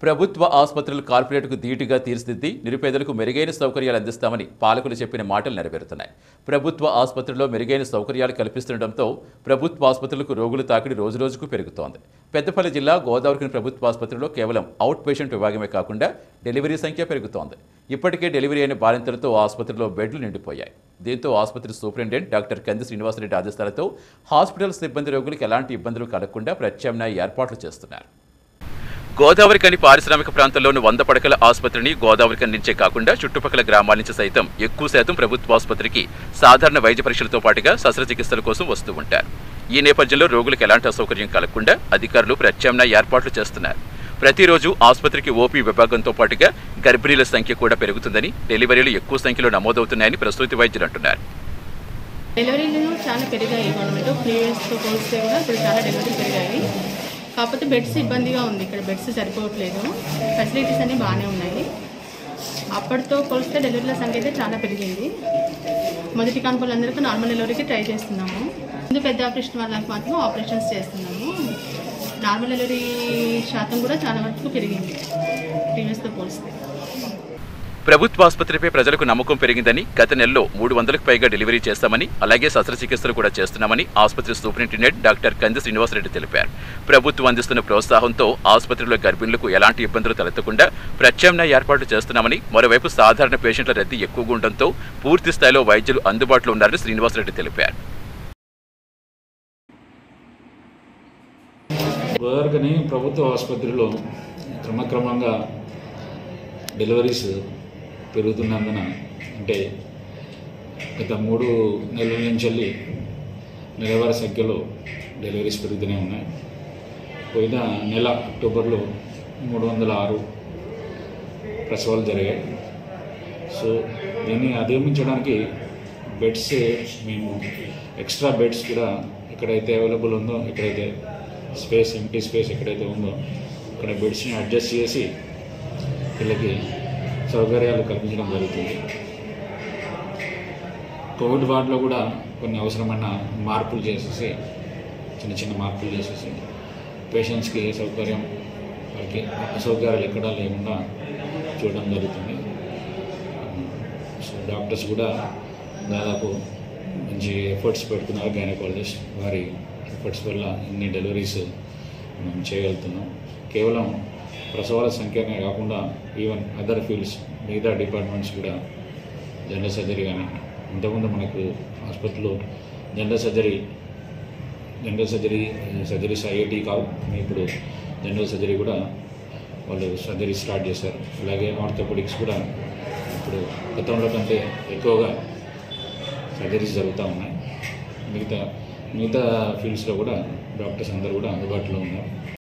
ప్రభుత్వ ఆసుపత్రులు కార్పొరేట్కు ధీటుగా తీర్చిదిద్ది నిరుపేదలకు మెరుగైన సౌకర్యాలు అందిస్తామని పాలకులు చెప్పిన మాటలు నెరవేరుతున్నాయి ప్రభుత్వ ఆసుపత్రుల్లో మెరుగైన సౌకర్యాలు కల్పిస్తుండటంతో ప్రభుత్వ ఆసుపత్రులకు రోగుల తాకిడి రోజురోజుకు పెరుగుతోంది పెద్దపల్లి జిల్లా గోదావరికని ప్రభుత్వ ఆసుపత్రిలో కేవలం అవుట్ పేషెంట్ విభాగమే కాకుండా డెలివరీ సంఖ్య పెరుగుతోంది ఇప్పటికే డెలివరీ అయిన బాలింతలతో ఆసుపత్రిలో బెడ్లు నిండిపోయాయి దీంతో ఆసుపత్రి సూపరింటెండెంట్ డాక్టర్ కంది శ్రీనివాసరెడ్డి ఆదేశాలతో హాస్పిటల్ సిబ్బంది రోగులకు ఎలాంటి ఇబ్బందులు కలగకుండా ప్రత్యామ్నాయ ఏర్పాట్లు చేస్తున్నారు గోదావరికని పారిశ్రామిక ప్రాంతంలోని వంద పడకల ఆసుపత్రిని గోదావరికని నుంచే కాకుండా చుట్టుపక్కల గ్రామాల నుంచి సైతం ఎక్కువ శాతం ప్రభుత్వ ఆసుపత్రికి సాధారణ వైద్య పరీక్షలతో పాటుగా శస్త్రచికిత్సల కోసం వస్తూ ఉంటారు ఈ నేపథ్యంలో రోగులకు ఎలాంటి అసౌకర్యం కలగకుండా అధికారులు ప్రత్యామ్నాయ ఏర్పాట్లు చేస్తున్నారు ప్రతిరోజు ఆసుపత్రికి ఓపీ విభాగంతో పాటుగా గర్భిణీల సంఖ్య కూడా పెరుగుతుందని డెలివరీలు ఎక్కువ సంఖ్యలో నమోదవుతున్నాయని ప్రసూతి వైద్యులు అంటున్నారు డెలివరీలు చాలా పెరిగాయి గవర్నమెంట్ ప్రీవియస్తో పోలిస్తే కూడా ఇప్పుడు చాలా డెలివరీలు పెరిగాయి కాకపోతే బెడ్స్ ఇబ్బందిగా ఉంది ఇక్కడ బెడ్స్ సరిపోవట్లేదు ఫెసిలిటీస్ అన్నీ బాగానే ఉన్నాయి అప్పటితో పోలిస్తే డెలివరీల సంఖ్య అయితే చాలా పెరిగింది మొదటి కాన్పులందరికీ నార్మల్ డెలివరీకి ట్రై చేస్తున్నాము ముందు పెద్ద ఆపరేషన్ వాళ్ళకి మాత్రం ఆపరేషన్స్ చేస్తున్నాము నార్మల్ డెలివరీ శాతం కూడా చాలా వరకు పెరిగింది ప్రీవియస్తో పోలిస్తే ప్రభుత్వ ఆసుపత్రిపై ప్రజలకు నమ్మకం పెరిగిందని గత నెలలో మూడు వందలకు పైగా డెలివరీ చేస్తామని అలాగే శస్త్రచికిత్సలు కూడా చేస్తున్నామని ఆసుపత్రి సూపరింటెండెంట్ డాక్టర్ కంది శ్రీనివాసరెడ్డి తెలిపారు ప్రభుత్వం అందిస్తున్న ప్రోత్సాహంతో ఆసుపత్రిలో గర్భిణులకు ఎలాంటి ఇబ్బందులు తలెత్తకుండా ప్రత్యామ్నాయ ఏర్పాట్లు చేస్తున్నామని మరోవైపు సాధారణ పేషెంట్ల రద్దీ ఎక్కువగా ఉండడంతో పూర్తి స్థాయిలో వైద్యులు అందుబాటులో ఉన్నారని శ్రీనివాసరెడ్డి తెలిపారు గోదావరికని ప్రభుత్వ ఆసుపత్రిలో క్రమక్రమంగా డెలివరీస్ పెరుగుతున్నందున అంటే గత మూడు నెలల నుంచి వెళ్ళి నెలవారీ సంఖ్యలో డెలివరీస్ పెరుగుతూనే ఉన్నాయి పోయిన నెల అక్టోబర్లో మూడు వందల ఆరు ప్రసవాలు జరిగాయి సో దీన్ని అధిగమించడానికి బెడ్స్ మేము ఎక్స్ట్రా బెడ్స్ కూడా ఎక్కడైతే అవైలబుల్ ఉందో ఎక్కడైతే స్పేస్ ఎంటీ స్పేస్ ఎక్కడైతే ఉందో అక్కడ బెడ్స్ని అడ్జస్ట్ చేసి వీళ్ళకి సౌకర్యాలు కల్పించడం జరుగుతుంది కోవిడ్ వార్డులో కూడా కొన్ని అవసరమైన మార్పులు చేసేసి చిన్న చిన్న మార్పులు చేసేసి పేషెంట్స్కి ఏ సౌకర్యం వాళ్ళకి అసౌకర్యాలు ఎక్కడా లేకుండా చూడడం జరుగుతుంది సో డాక్టర్స్ కూడా దాదాపు మంచి ఎఫర్ట్స్ పెడుతున్నారు గైనకాలజిస్ట్ వారి ఎఫర్ట్స్ వల్ల ఇన్ని డెలివరీస్ మనం చేయగలుగుతున్నాం కేవలం ప్రసవాల సంఖ్యనే కాకుండా ఈవెన్ అదర్ ఫీల్డ్స్ మిగతా డిపార్ట్మెంట్స్ కూడా జనరల్ సర్జరీ కానీ ఇంతకుముందు మనకు ఆసుపత్రిలో general surgery general surgery surgeries ఐఐటి కావు ఇప్పుడు జనరల్ సర్జరీ కూడా వాళ్ళు సర్జరీ స్టార్ట్ చేశారు అలాగే ఆర్థోపెడిక్స్ కూడా ఇప్పుడు గతంలో కంటే ఎక్కువగా సర్జరీస్ జరుగుతూ ఉన్నాయి మిగతా మిగతా ఫీల్డ్స్లో కూడా డాక్టర్స్ అందరూ కూడా అందుబాటులో ఉన్నారు